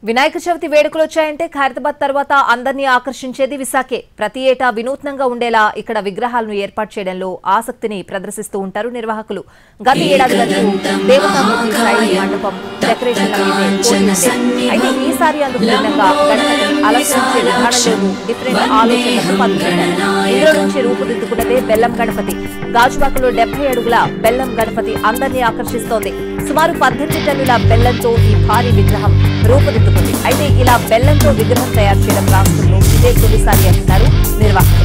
వినాయక చవితి వేడుకలు వచ్చాయంటే ఖైరతాబాద్ తర్వాత అందరినీ ఆకర్షించేది విశాఖే ప్రతి ఏటా వినూత్నంగా ఉండేలా ఇక్కడ విగ్రహాలను ఏర్పాటు చేయడంలో ఆసక్తిని ప్రదర్శిస్తూ ఉంటారు నిర్వాహకులు గత ఏడాది వరకు దేవతామూర్తి స్థాయి మండపం డెకరేషన్ అయితే ఈసారి అందుకు భిన్నంగా గణపతిని అలంకరించే విధానంలోనూ డిఫరెంట్ ఆలోచనలకు పదులుపెట్టారు ఇందులో నుంచి రూపుదిద్దుకున్నదే బెల్లం గణపతి గాజువాకలో డెబ్బై అడుగుల బెల్లం గణపతి అందరినీ ఆకర్షిస్తోంది సుమారు పద్దెనిమిది టన్నుల బెల్లంతో ఈ భారీ విగ్రహం రూపుదిద్దుకుంది అయితే ఇలా బెల్లంతో విగ్రహం తయారు చేయడం రాష్ట్రంలో ఇదే తొలిసారి అంటున్నారు నిర్వాహకులు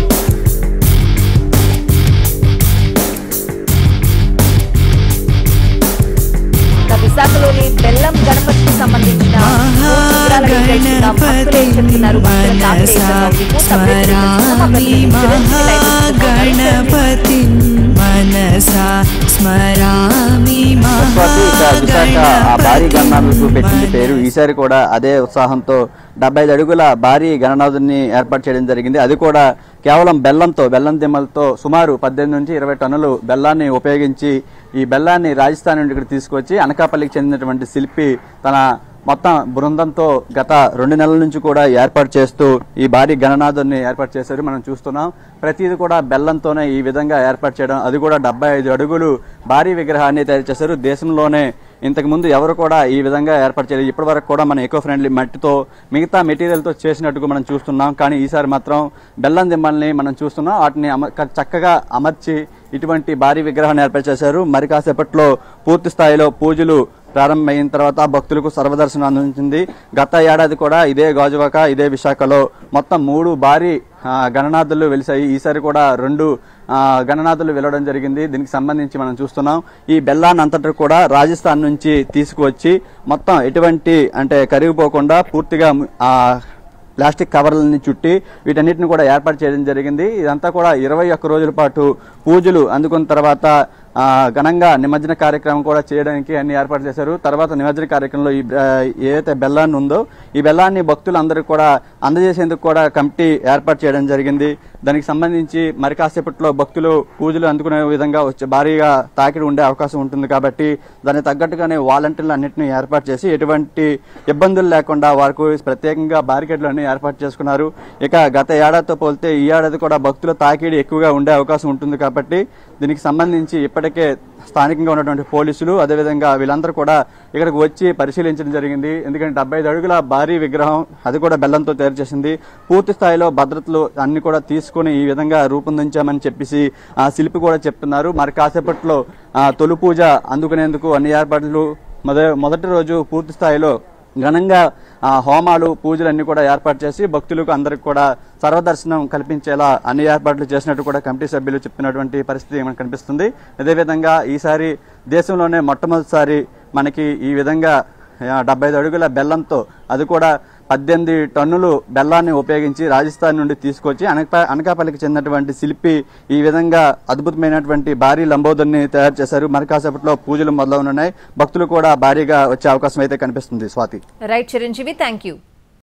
ఇక విశాఖలోని బెల్లం గణపతికి సంబంధించిన పూర్తి వివరాలను విశ్లేషిస్తున్న భక్తులు ఏం చెప్తున్నారు భక్తుల తాకిడి స్మరామి మహాగణపతి మనసా స్మరామి స్వాతి ఇక విశాఖ ఆ భారీ గణనాథులకు పెట్టింది పేరు ఈసారి కూడా అదే ఉత్సాహంతో డెబ్బై ఐదు అడుగుల భారీ గణనాథుని ఏర్పాటు చేయడం జరిగింది అది కూడా కేవలం బెల్లంతో బెల్లం దిమ్మలతో సుమారు పద్దెనిమిది నుంచి ఇరవై టన్నులు బెల్లాన్ని ఉపయోగించి ఈ బెల్లాన్ని రాజస్థాన్ నుండి ఇక్కడ తీసుకొచ్చి అనకాపల్లికి చెందినటువంటి శిల్పి తన మొత్తం బృందంతో గత రెండు నెలల నుంచి కూడా ఏర్పాటు చేస్తూ ఈ భారీ గణనాథుని ఏర్పాటు చేశారు మనం చూస్తున్నాం ప్రతిది కూడా బెల్లంతోనే ఈ విధంగా ఏర్పాటు చేయడం అది కూడా డెబ్బై ఐదు అడుగులు భారీ విగ్రహాన్ని తయారు చేశారు దేశంలోనే ఇంతకు ముందు ఎవరు కూడా ఈ విధంగా ఏర్పాటు చేయలేదు ఇప్పటి వరకు కూడా మన ఎకో ఫ్రెండ్లీ మట్టితో మిగతా మెటీరియల్తో చేసినట్టుగా మనం చూస్తున్నాం కానీ ఈసారి మాత్రం బెల్లం దిమ్మల్ని మనం చూస్తున్నాం వాటిని అమ క- చక్కగా అమర్చి ఇటువంటి భారీ విగ్రహాన్ని ఏర్పాటు చేశారు మరి కాసేపట్లో పూర్తి స్థాయిలో పూజలు ప్రారంభమైన తర్వాత భక్తులకు సర్వదర్శనం అందించింది గత ఏడాది కూడా ఇదే గాజువాక ఇదే విశాఖలో మొత్తం మూడు భారీ ఆ, గణనాథులు వెలిసాయి ఈసారి కూడా రెండు ఆ, గణనాథులు వెలవడం జరిగింది దీనికి సంబంధించి మనం చూస్తున్నాం ఈ బెల్లాన్ని అంతటి కూడా రాజస్థాన్ నుంచి తీసుకువచ్చి మొత్తం ఎటువంటి అంటే కరిగిపోకుండా పూర్తిగా ఆ, ప్లాస్టిక్ కవర్లని చుట్టి వీటన్నిటిని కూడా ఏర్పాటు చేయడం జరిగింది ఇదంతా కూడా ఇరవై ఒక్క రోజుల పాటు పూజలు అందుకున్న తర్వాత ఆ, ఘనంగా నిమజ్జన కార్యక్రమం కూడా చేయడానికి అన్ని ఏర్పాటు చేశారు తర్వాత నిమజ్జన కార్యక్రమంలో ఈ ఆ, ఏదైతే బెల్లాన్ని ఉందో ఈ బెల్లాన్ని భక్తులందరికీ కూడా అందజేసేందుకు కూడా కమిటీ ఏర్పాటు చేయడం జరిగింది దానికి సంబంధించి మరి కాసేపట్లో భక్తులు పూజలు అందుకునే విధంగా వచ్చే భారీగా తాకిడి ఉండే అవకాశం ఉంటుంది కాబట్టి దానికి తగ్గట్టుగానే వాలంటీర్లు అన్నింటినీ ఏర్పాటు చేసి ఎటువంటి ఇబ్బందులు లేకుండా వారికి ప్రత్యేకంగా బారికేడ్లు అన్ని ఏర్పాటు చేసుకున్నారు ఇక గత ఏడాదితో పోలితే ఈ ఏడాది కూడా భక్తుల తాకిడి ఎక్కువగా ఉండే అవకాశం ఉంటుంది కాబట్టి దీనికి సంబంధించి ఇప్పటికే స్థానికంగా ఉన్నటువంటి పోలీసులు అదేవిధంగా వీళ్ళందరూ కూడా ఇక్కడికి వచ్చి పరిశీలించడం జరిగింది ఎందుకంటే డెబ్బై ఐదు అడుగుల భారీ విగ్రహం అది కూడా బెల్లంతో తయారు చేసింది పూర్తి స్థాయిలో భద్రతలు అన్ని కూడా తీసుకుని ఈ విధంగా రూపొందించామని చెప్పేసి ఆ శిల్పి కూడా చెప్తున్నారు మరి కాసేపట్లో ఆ, తొలి పూజ అందుకునేందుకు అన్ని ఏర్పాట్లు మొద మొదటి రోజు పూర్తి స్థాయిలో ఘనంగా ఆ, హోమాలు పూజలు అన్ని కూడా ఏర్పాటు చేసి భక్తులకు అందరికి కూడా సర్వదర్శనం కల్పించేలా అన్ని ఏర్పాట్లు చేసినట్టు కూడా కమిటీ సభ్యులు చెప్పినటువంటి పరిస్థితి మనకు కనిపిస్తుంది అదేవిధంగా ఈసారి దేశంలోనే మొట్టమొదటిసారి మనకి ఈ విధంగా ఆ, డెబ్బై ఐదు అడుగుల బెల్లంతో అది కూడా పద్దెనిమిది టన్నులు బెల్లాన్ని ఉపయోగించి రాజస్థాన్ నుండి తీసుకొచ్చి అనకా అనకాపల్లికి చెందినటువంటి శిల్పి ఈ విధంగా అద్భుతమైనటువంటి భారీ లంబోదర్ని తయారు చేశారు మరి కాసేపట్లో పూజలు మొదలవునున్నాయి భక్తులు కూడా భారీగా వచ్చే అవకాశం అయితే కనిపిస్తుంది Swathi right Chiranjeevi thank you